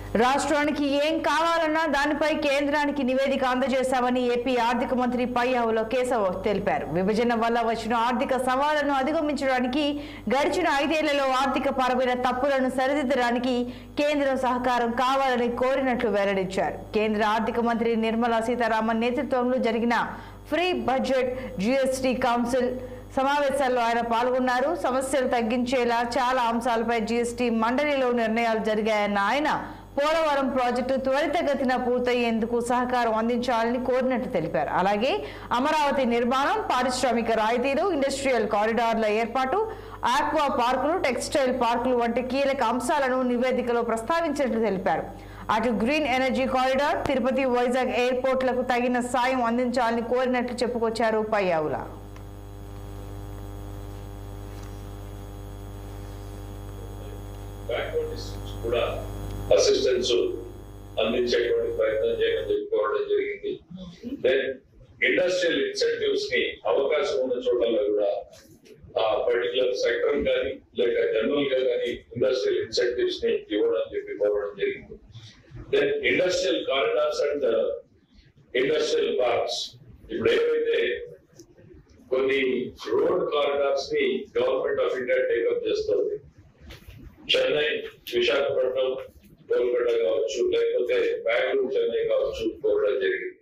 రాష్ట్రానికి ఏం కావాలన్నా దానిపై కేంద్రానికి నివేదిక అందజేశామని ఏపీ ఆర్థిక మంత్రి పయ్యావుల కేశవ్ తెలిపారు విభజన వల్ల వచ్చిన ఆర్థిక సవాళ్లను అధిగమించడానికి గడిచిన ఐదేళ్లలో ఆర్థిక పరమైన తప్పులను సరిదిద్దడానికి కేంద్రం సహకారం కావాలని కోరినట్లు వెల్లడించారు కేంద్ర ఆర్థిక మంత్రి నిర్మలా సీతారామన్ నేతృత్వంలో జరిగిన ఫ్రీ బడ్జెట్ జిఎస్టీ కౌన్సిల్ సమావేశాల్లో ఆయన పాల్గొన్నారు సమస్యలు తగ్గించేలా చాలా అంశాలపై జీఎస్టీ మండలిలో నిర్ణయాలు జరిగాయన్న ఆయన పోలవరం ప్రాజెక్టు త్వరితగతిన పూర్తయ్యేందుకు సహకారం అందించాలని కోరినట్టు తెలిపారు అలాగే అమరావతి నిర్మాణం పారిశ్రామిక రాయితీలు ఇండస్ట్రియల్ కారిడార్ల ఏర్పాటు ఆక్వా పార్కులు టెక్స్టైల్ పార్కులు వంటి కీలక అంశాలను నివేదికలో ప్రస్తావించినట్లు తెలిపారు అటు green energy corridor Tirupati Vizag ఎయిర్పోర్ట్లకు తగిన సాయం అందించాలని కోరినట్లు చెప్పుకొచ్చారు పయ్యావుల బ్యాక్వర్డ్ డిస్ట్రిక్ట్స్ కూడా అసిస్టెన్స్ అందించేటువంటి ప్రయత్నం చేయడం చెప్పుకోవడం జరిగింది దెన్ ఇండస్ట్రియల్ ఇన్సెంటివ్స్ ని అవకాశం ఉన్న చోట్ల కూడా ఆ పర్టికులర్ సెక్టర్ కానీ లేక జనరల్ గా కానీ ఇండస్ట్రియల్ ఇన్సెంటివ్స్ ని ఇవ్వడం చెప్పి కోరడం జరిగింది then industrial corridors and industrial parks ఇప్పుడు ఏవైతే కొన్ని రోడ్ కారిడార్స్ ని గవర్నమెంట్ ఆఫ్ ఇండియా టేకప్ చేస్తుంది చెన్నై విశాఖపట్నం కోల్కతా కావచ్చు లేకపోతే బెంగళూరు చెన్నై కావచ్చు కోరడం జరిగింది